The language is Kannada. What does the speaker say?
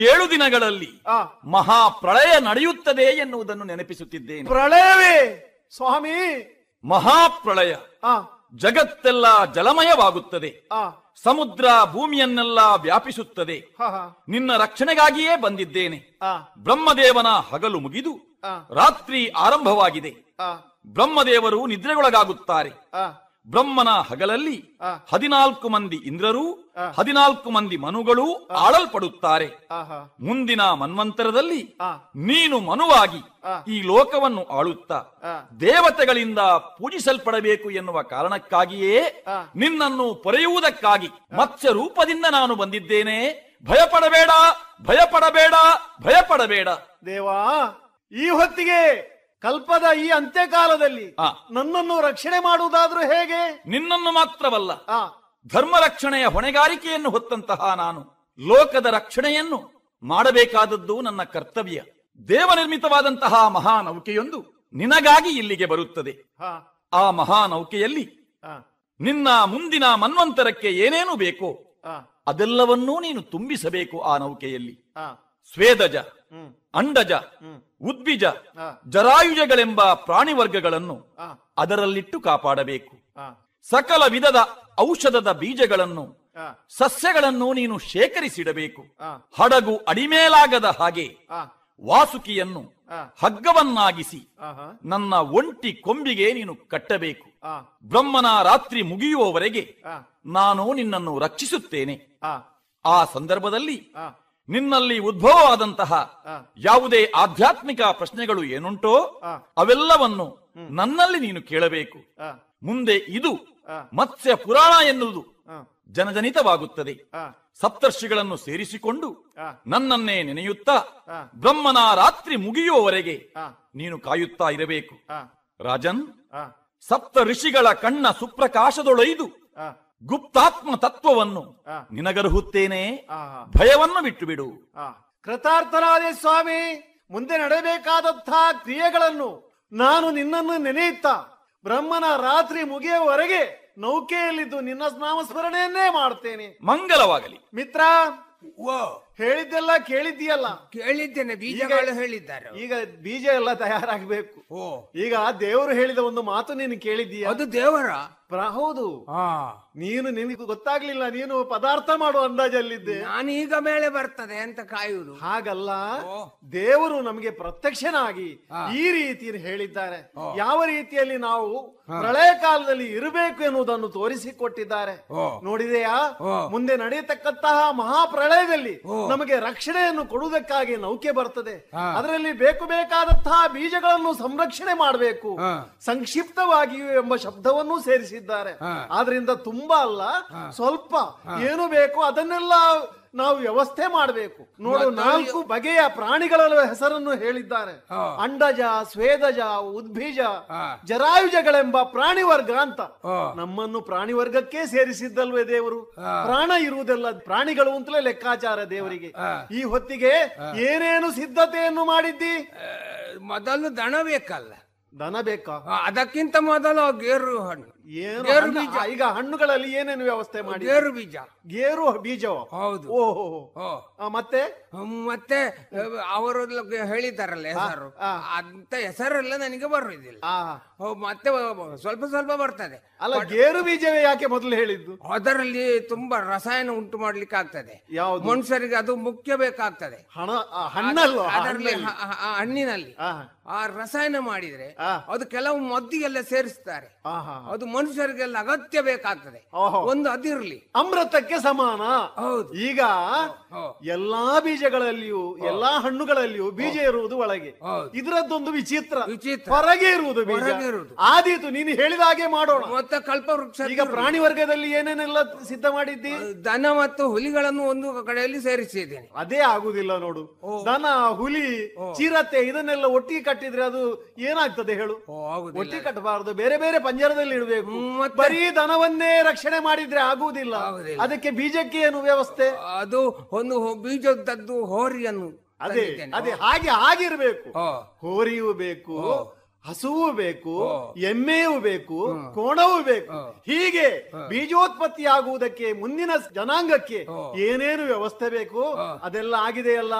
ಏಳು ದಿನಗಳಲ್ಲಿ ಆ ಮಹಾಪ್ರಳಯ ನಡೆಯುತ್ತದೆ ಎನ್ನುವುದನ್ನು ನೆನಪಿಸುತ್ತಿದ್ದೇನೆ ಪ್ರಳಯವೇ ಸ್ವಾಮಿ ಮಹಾಪ್ರಳಯ ಆ ಜಗತ್ತೆಲ್ಲ ಜಲಮಯವಾಗುತ್ತದೆ ಆ ಸಮುದ್ರ ಭೂಮಿಯನ್ನೆಲ್ಲ ವ್ಯಾಪಿಸುತ್ತದೆ ಹ ಹ ನಿನ್ನ ರಕ್ಷಣೆಗಾಗಿಯೇ ಬಂದಿದ್ದೇನೆ ಆ ಬ್ರಹ್ಮದೇವನ ಹಗಲು ಮುಗಿದು ಆ ರಾತ್ರಿ ಆರಂಭವಾಗಿದೆ ಆ ಬ್ರಹ್ಮದೇವರು ನಿದ್ರೆಗೊಳಗಾಗುತ್ತಾರೆ ಆ ಬ್ರಹ್ಮನ ಹಗಲಲ್ಲಿ ಆ. ಹದಿನಾಲ್ಕು ಮಂದಿ ಇಂದ್ರರು ಆ. ಹದಿನಾಲ್ಕು ಮಂದಿ ಮನುಗಳು ಆಳಲ್ಪಡುತ್ತಾರೆ ಆಹಾ ಮುಂದಿನ ಮನ್ವಂತರದಲ್ಲಿ ಆ ನೀನು ಮನುವಾಗಿ ಆ. ಈ ಲೋಕವನ್ನು ಆಳುತ್ತಾ ಆ. ದೇವತೆಗಳಿಂದ ಪೂಜಿಸಲ್ಪಡಬೇಕು ಎನ್ನುವ ಕಾರಣಕ್ಕಾಗಿಯೇ ಆ. ನಿನ್ನನ್ನು ಪೊರೆಯುವುದಕ್ಕಾಗಿ ಮತ್ಸ್ಯ ರೂಪದಿಂದ ನಾನು ಬಂದಿದ್ದೇನೆ ಭಯಪಡಬೇಡ ಭಯಪಡಬೇಡ ಭಯಪಡಬೇಡ ದೇವಾ ಈ ಹೊತ್ತಿಗೆ ಕಲ್ಪದ ಈ ಅಂತ್ಯಕಾಲದಲ್ಲಿ ಆ. ನನ್ನನ್ನು ರಕ್ಷಣೆ ಮಾಡುವುದಾದ್ರೂ ಹೇಗೆ ನಿನ್ನನ್ನು ಮಾತ್ರವಲ್ಲ ಆ ಧರ್ಮ ರಕ್ಷಣೆಯ ಹೊಣೆಗಾರಿಕೆಯನ್ನು ಹೊತ್ತಂತಹ ನಾನು ಲೋಕದ ರಕ್ಷಣೆಯನ್ನು ಮಾಡಬೇಕಾದದ್ದು ನನ್ನ ಕರ್ತವ್ಯ ದೇವನಿರ್ಮಿತವಾದಂತಹ ಮಹಾನೌಕೆಯೊಂದು ನಿನಗಾಗಿ ಇಲ್ಲಿಗೆ ಬರುತ್ತದೆ ಹ ಆ ಮಹಾನೌಕೆಯಲ್ಲಿ ಆ ನಿನ್ನ ಮುಂದಿನ ಮನ್ವಂತರಕ್ಕೆ ಏನೇನು ಬೇಕೋ ಆ ಅದೆಲ್ಲವನ್ನೂ ನೀನು ತುಂಬಿಸಬೇಕು ಆ ನೌಕೆಯಲ್ಲಿ ಆ ಸ್ವೇದಜ ಹ್ಮ್ ಅಂಡಜ ಹ್ಮ್ ಉದ್ಬಿಜ ಆ ಜರಾಯುಜಗಳೆಂಬ ಪ್ರಾಣಿ ವರ್ಗಗಳನ್ನು ಆ ಅದರಲ್ಲಿಟ್ಟು ಕಾಪಾಡಬೇಕು ಆ ಸಕಲ ವಿಧದ ಔಷಧದ ಬೀಜಗಳನ್ನು ಆ ಸಸ್ಯಗಳನ್ನು ನೀನು ಶೇಖರಿಸಿಡಬೇಕು ಆ ಹಡಗು ಅಡಿಮೇಲಾಗದ ಹಾಗೆ ಆ ವಾಸುಕಿಯನ್ನು ಆ ಹಗ್ಗವನ್ನಾಗಿಸಿ ಆಹಾ ನನ್ನ ಒಂಟಿ ಕೊಂಬಿಗೆ ನೀನು ಕಟ್ಟಬೇಕು ಆ ಬ್ರಹ್ಮನ ರಾತ್ರಿ ಮುಗಿಯುವವರೆಗೆ ಆ ನಾನು ನಿನ್ನನ್ನು ರಕ್ಷಿಸುತ್ತೇನೆ ಆ ಆ ಸಂದರ್ಭದಲ್ಲಿ ಆ ನಿನ್ನಲ್ಲಿ ಉದ್ಭವವಾದಂತಹ ಆ. ಯಾವುದೇ ಆಧ್ಯಾತ್ಮಿಕ ಪ್ರಶ್ನೆಗಳು ಏನುಂಟೋ ಆ. ಅವೆಲ್ಲವನ್ನು ನನ್ನಲ್ಲಿ ನೀನು ಕೇಳಬೇಕು ಆ ಮುಂದೆ ಇದು ಆ. ಮತ್ಸ್ಯ ಪುರಾಣ ಎನ್ನುವುದು ಆ ಜನಜನಿತವಾಗುತ್ತದೆ ಆ ಸಪ್ತರ್ಷಿಗಳನ್ನು ಸೇರಿಸಿಕೊಂಡು ಆ. ನನ್ನನ್ನೇ ನೆನೆಯುತ್ತಾ ಆ. ಬ್ರಹ್ಮನ ರಾತ್ರಿ ಮುಗಿಯುವವರೆಗೆ ಆ. ನೀನು ಕಾಯುತ್ತಾ ಇರಬೇಕು ಆ ರಾಜನ್ ಆ ಸಪ್ತ ಋಷಿಗಳ ಕಣ್ಣ ಸುಪ್ರಕಾಶದೊಳೈದು ಆ ಗುಪ್ತಾತ್ಮ ತತ್ವವನ್ನು ಆ. ನಿನಗರ್ಹುತ್ತೇನೆ ಆಹಾ ಭಯವನ್ನು ಬಿಟ್ಟು ಬಿಡು ಆ ಕೃತಾರ್ಥನಾದೆ ಸ್ವಾಮಿ ಮುಂದೆ ನಡೆಯಬೇಕಾದಂತಹ ಕ್ರಿಯೆಗಳನ್ನು ನಾನು ನಿನ್ನನ್ನು ನೆನೆಯುತ್ತಾ ಬ್ರಹ್ಮನ ರಾತ್ರಿ ಮುಗಿಯುವವರೆಗೆ ನೌಕೆಯಲ್ಲಿದ್ದು ನಿನ್ನ ನಾಮಸ್ಮರಣೆಯನ್ನೇ ಮಾಡ್ತೇನೆ ಮಂಗಲವಾಗಲಿ ಮಿತ್ರ ಓ ಹೇಳಿದ್ದೆಲ್ಲ ಕೇಳಿದ್ದೀಯಲ್ಲ ಕೇಳಿದ್ದೇನೆ ಬೀಜಗಳು ಹೇಳಿದ್ದಾರೆ ಈಗ ಬೀಜ ಎಲ್ಲ ತಯಾರಾಗಬೇಕು ಓ ಈಗ ದೇವರು ಹೇಳಿದ ಒಂದು ಮಾತು ನೀನು ಕೇಳಿದ್ದೀಯ ಅದು ದೇವರ ಪ್ರ- ಹೌದು ಆ ನೀನು ನಿನಗೆ ಗೊತ್ತಾಗ್ಲಿಲ್ಲ ನೀನು ಪದಾರ್ಥ ಮಾಡುವ ಅಂದಾಜಲ್ಲಿದ್ದೆ ನಾನೀಗ ಮೇಲೆ ಬರ್ತದೆ ಅಂತ ಕಾಯುವುದು ಹಾಗಲ್ಲ ಓ. ದೇವರು ನಮಗೆ ಪ್ರತ್ಯಕ್ಷನಾಗಿ ಆ. ಈ ರೀತಿ ಹೇಳಿದ್ದಾರೆ ಯಾವ ರೀತಿಯಲ್ಲಿ ನಾವು ಪ್ರಳಯ ಕಾಲದಲ್ಲಿ ಇರಬೇಕು ಎನ್ನುವುದನ್ನು ತೋರಿಸಿಕೊಟ್ಟಿದ್ದಾರೆ ಓ. ನೋಡಿದೆಯಾ ಓ. ಮುಂದೆ ನಡೆಯತಕ್ಕಂತಹ ಮಹಾಪ್ರಳಯದಲ್ಲಿ ಓ. ನಮಗೆ ರಕ್ಷಣೆಯನ್ನು ಕೊಡುವುದಕ್ಕಾಗಿ ನೌಕೆ ಬರ್ತದೆ ಆ. ಅದರಲ್ಲಿ ಬೇಕು ಬೇಕಾದಂತಹ ಬೀಜಗಳನ್ನು ಸಂರಕ್ಷಣೆ ಮಾಡಬೇಕು ಆ. ಸಂಕ್ಷಿಪ್ತವಾಗಿಯೂ ಎಂಬ ಶಬ್ದವನ್ನೂ ಸೇರಿಸಿದ್ದಾರೆ ಆ. ಆದ್ರಿಂದ ತುಂಬಾ ಅಲ್ಲ ಸ್ವಲ್ಪ ಏನು ಬೇಕು ಅದನ್ನೆಲ್ಲ ನಾವು ವ್ಯವಸ್ಥೆ ಮಾಡಬೇಕು ನೋಡು ಮತ್ತು ನಾಲ್ಕು ಬಗೆಯ ಪ್ರಾಣಿಗಳ ಹೆಸರನ್ನು ಹೇಳಿದ್ದಾರೆ ಆ. ಅಂಡಜ ಸ್ವೇದಜ ಉದ್ಬೀಜ ಆ. ಜರಾಯುಜಗಳೆಂಬ ಪ್ರಾಣಿ ವರ್ಗ ಅಂತ ಆ. ನಮ್ಮನ್ನು ಪ್ರಾಣಿ ವರ್ಗಕ್ಕೆ ಸೇರಿಸಿದ್ದಲ್ವೇ ದೇವರು ಆ. ಪ್ರಾಣ ಇರುವುದೆಲ್ಲ ಪ್ರಾಣಿಗಳು ಅಂತಲೇ ಲೆಕ್ಕಾಚಾರ ದೇವರಿಗೆ ಆ. ಈ ಹೊತ್ತಿಗೆ ಏನೇನು ಸಿದ್ಧತೆಯನ್ನು ಮಾಡಿದ್ದಿ ಆ, ಮೊದಲು ದಣ ಬೇಕಲ್ಲ ದನ ಬೇಕಾ ಆ, ಅದಕ್ಕಿಂತ ಮೊದಲು ಗೇರು ಹಣ್ಣು ಏನು ಗೇರು ಹಣ್ಣು- ಬೀಜ. ಆ, ಈಗ ಹಣ್ಣುಗಳಲ್ಲಿ ಏನೇನು ವ್ಯವಸ್ಥೆ ಮಾಡಿ ಗೇರು ಬೀಜ ಗೇರು ಬೀಜವ ಹೌದು ಓಹೋ ಓ ಆ, ಮತ್ತೆ ಹ್ಮ್, ಮತ್ತೆ ಅವರು ಹೇಳಿದ್ದಾರಲ್ಲ ಹೆಸರು ಆ. ಅಂತ ಹೆಸರೆಲ್ಲ ನನಗೆ ಬರುವುದಿಲ್ಲ ಆ ಓ, ಮತ್ತೆ ಸ್ವಲ್ಪ ಸ್ವಲ್ಪ ಬರ್ತದೆ ಅಲ್ಲ ಗೇರು ಬೀಜವೇ ಯಾಕೆ ಮೊದಲು ಹೇಳಿದ್ದು ಅದರಲ್ಲಿ ತುಂಬಾ ರಸಾಯನ ಉಂಟು ಮಾಡ್ಲಿಕ್ಕೆ ಆಗ್ತದೆ ಯಾವುದು ಮನುಷ್ಯರಿಗೆ ಅದು ಮುಖ್ಯ ಬೇಕಾಗ್ತದೆ ಹಣ ಆ, ಹಣ್ಣಲ್ವ ಅದರಲ್ಲಿ ಹ- ಹ- ಹ- ಹಣ್ಣಿನಲ್ಲಿ ಆ, ಆ ರಸಾಯನ ಮಾಡಿದ್ರೆ ಆ. ಅದು ಕೆಲವು ಮದ್ದಿಗೆಲ್ಲ ಸೇರಿಸ್ತಾರೆ ಆ, ಹಾ. ಅದು ಮನುಷ್ಯರಿಗೆಲ್ಲ ಅಗತ್ಯ ಬೇಕಾಗ್ತದೆ ಓಹೋ. ಒಂದು ಅದಿರ್ಲಿ ಅಮೃತಕ್ಕೆ ಸಮಾನ ಹೌದು ಈಗ ಹೋ. ಎಲ್ಲಾ ಬೀಜಗಳಲ್ಲಿಯೂ ಎಲ್ಲಾ ಹಣ್ಣುಗಳಲ್ಲಿಯೂ ಬೀಜ ಇರುವುದು ಒಳಗೆ ಹೌದು. ಇದರದ್ದೊಂದು ವಿಚಿತ್ರ ವಿಚಿತ್ರ. ಹೊರಗೆ ಇರುವುದು ಬೀಜ ಹೊರಗೆ ಇರುವುದು. ಆದೀತು ನೀನು ಹೇಳಿದ ಹಾಗೆ ಮಾಡೋಣ ಮತ್ತೆ ಕಲ್ಪವೃಕ್ಷ ಈಗ ಪ್ರಾಣಿ ವರ್ಗದಲ್ಲಿ ಏನೇನೆಲ್ಲ ಸಿದ್ಧ ಮಾಡಿದ್ದಿ ದನ ಮತ್ತು ಹುಲಿಗಳನ್ನು ಒಂದು ಕಡೆಯಲ್ಲಿ ಸೇರಿಸಿದ್ದೇನೆ ಅದೇ ಆಗುದಿಲ್ಲ ನೋಡು ದನ ಹುಲಿ ಚಿರತೆ ಇದನ್ನೆಲ್ಲ ಒಟ್ಟಿಗೆ ಕಟ್ಟಿದ್ರೆ ಅದು ಏನಾಗ್ತದೆ ಹೇಳು ಓ ಆಗುದಿಲ್ಲ ಒಟ್ಟಿಗೆ ಕಟ್ಟಬಾರದು ಬೇರೆ ಬೇರೆ ಪಂಜರದಲ್ಲಿ ಇಡಬೇಕು ಹ್ಮ್, ಮತ್ತೆ? ಬರೀ ದನವನ್ನೇ ರಕ್ಷಣೆ ಮಾಡಿದ್ರೆ ಆಗುವುದಿಲ್ಲ ಆಗುದಿಲ್ಲ. ಅದಕ್ಕೆ ಬೀಜಕ್ಕೆ ಏನು ವ್ಯವಸ್ಥೆ ಅದು ಒಂದು ಹೊ- ಬೀಜದದ್ದು ಹೋರಿಯನ್ನು ಅದೇ ತಂದಿದ್ದೇನೆ. ಅದೇ ಹಾಗೆ ಆಗಿರ್ಬೇಕು ಓ ಹೋರಿಯೂ ಬೇಕು ಹಸುವು ಬೇಕು ಓ. ಎಮ್ಮೆಯೂ ಬೇಕು ಕೋಣವೂ ಬೇಕು ಓ. ಹೀಗೆ ಬೀಜೋತ್ಪತ್ತಿ ಆಗುವುದಕ್ಕೆ ಮುಂದಿನ ಜನಾಂಗಕ್ಕೆ ಓ. ಏನೇನು ವ್ಯವಸ್ಥೆ ಬೇಕು ಓ. ಅದೆಲ್ಲ ಆಗಿದೆಯಲ್ಲ